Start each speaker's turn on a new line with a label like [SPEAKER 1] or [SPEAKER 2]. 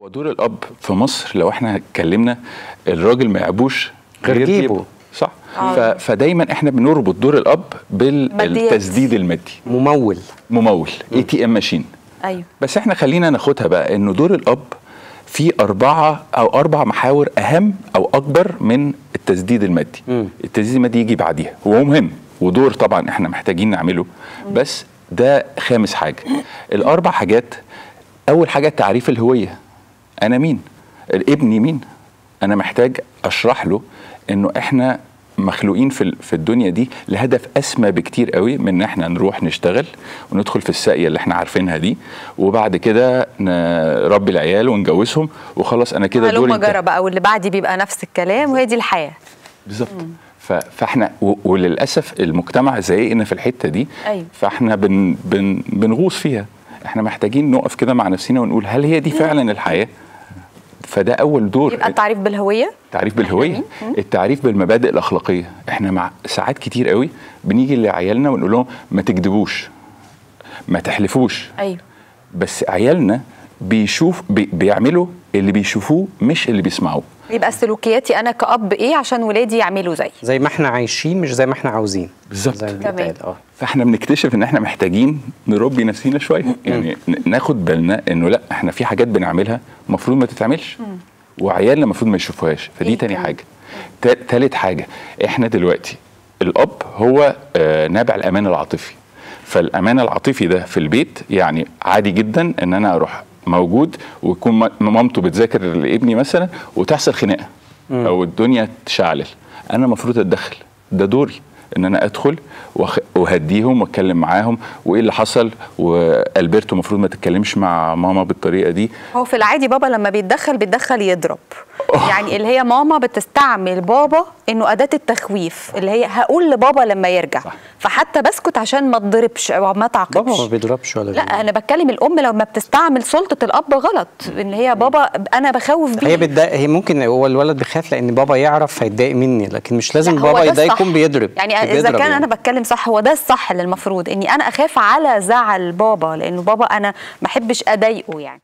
[SPEAKER 1] ودور الاب في مصر لو احنا اتكلمنا الراجل ما يعبوش
[SPEAKER 2] غير جيبه.
[SPEAKER 1] جيبه صح ف... فدايما احنا بنربط دور الاب بالتسديد المادي
[SPEAKER 2] ممول
[SPEAKER 1] ممول اي تي ام ماشين
[SPEAKER 3] ايوه
[SPEAKER 1] بس احنا خلينا ناخدها بقى انه دور الاب في أربعة أو أربع محاور أهم أو أكبر من التسديد المادي
[SPEAKER 2] مم.
[SPEAKER 1] التسديد المادي يجي بعديها وهو مهم ودور طبعا احنا محتاجين نعمله بس ده خامس حاجة الأربع حاجات أول حاجة تعريف الهوية أنا مين ابني مين أنا محتاج أشرح له إنه إحنا مخلوقين في ال- في الدنيا دي لهدف اسمى بكتير قوي من ان احنا نروح نشتغل وندخل في الساقيه اللي احنا عارفينها دي وبعد كده نربي العيال ونجوزهم وخلاص انا كده
[SPEAKER 3] هلم
[SPEAKER 1] دوري انتهى.
[SPEAKER 3] جرى بقى واللي بعدي بيبقى نفس الكلام وهي دي الحياه
[SPEAKER 1] بالظبط ف- فاحنا و- وللاسف المجتمع زينا في الحته دي
[SPEAKER 3] أيوة.
[SPEAKER 1] فاحنا بن بن بنغوص فيها احنا محتاجين نقف كده مع نفسنا ونقول هل هي دي فعلا الحياه فده اول دور
[SPEAKER 3] يبقى التعريف بالهويه
[SPEAKER 1] التعريف بالهويه التعريف بالمبادئ الاخلاقيه احنا مع ساعات كتير قوي بنيجي لعيالنا ونقول لهم ما تكذبوش ما تحلفوش
[SPEAKER 3] ايوه
[SPEAKER 1] بس عيالنا بيشوف بي بيعملوا اللي بيشوفوه مش اللي بيسمعوه
[SPEAKER 3] يبقى سلوكياتي انا كأب ايه عشان ولادي يعملوا زي
[SPEAKER 2] زي ما احنا عايشين مش زي ما احنا عاوزين
[SPEAKER 1] بالظبط.
[SPEAKER 2] زي ما
[SPEAKER 3] تمام.
[SPEAKER 2] بيتقال اه
[SPEAKER 1] فاحنا بنكتشف ان احنا محتاجين نربي نفسينا شويه يعني ن- ناخد بالنا انه لا احنا في حاجات بنعملها المفروض ما تتعملش وعيالنا المفروض ما يشوفوهاش فدي
[SPEAKER 3] إيه
[SPEAKER 1] تاني
[SPEAKER 3] كمان؟
[SPEAKER 1] حاجه تا- تالت حاجه احنا دلوقتي الاب هو آه، نابع الامان العاطفي فالامان العاطفي ده في البيت يعني عادي جدا ان انا اروح موجود ويكون م- مامته بتذاكر لابني مثلا وتحصل خناقه او الدنيا تشعلل انا المفروض اتدخل ده دوري ان انا ادخل وأخ- واهديهم واتكلم معاهم وايه اللي حصل والبرتو المفروض ما تتكلمش مع ماما بالطريقه دي
[SPEAKER 3] هو في العادي بابا لما بيتدخل بيتدخل يضرب يعني اللي هي ماما بتستعمل بابا انه اداه التخويف اللي هي هقول لبابا لما يرجع
[SPEAKER 1] صح.
[SPEAKER 3] فحتى بسكت عشان ما اتضربش او ما تعاقبش
[SPEAKER 2] بابا ما بيضربش ولا
[SPEAKER 3] لا
[SPEAKER 2] بي-
[SPEAKER 3] انا بتكلم الام لما بتستعمل سلطه الاب غلط ان هي بابا انا بخوف بيه
[SPEAKER 2] هي بتضايق هي ممكن هو الولد بيخاف لان بابا يعرف هيتضايق مني لكن مش لازم
[SPEAKER 3] لا، هو
[SPEAKER 2] بابا
[SPEAKER 3] ده
[SPEAKER 2] يضايق
[SPEAKER 3] الصح.
[SPEAKER 2] يكون بيضرب
[SPEAKER 3] يعني اذا
[SPEAKER 2] بيضرب
[SPEAKER 3] كان انا بتكلم صح هو ده الصح اللي المفروض اني انا اخاف على زعل بابا لانه بابا انا ما احبش اضايقه يعني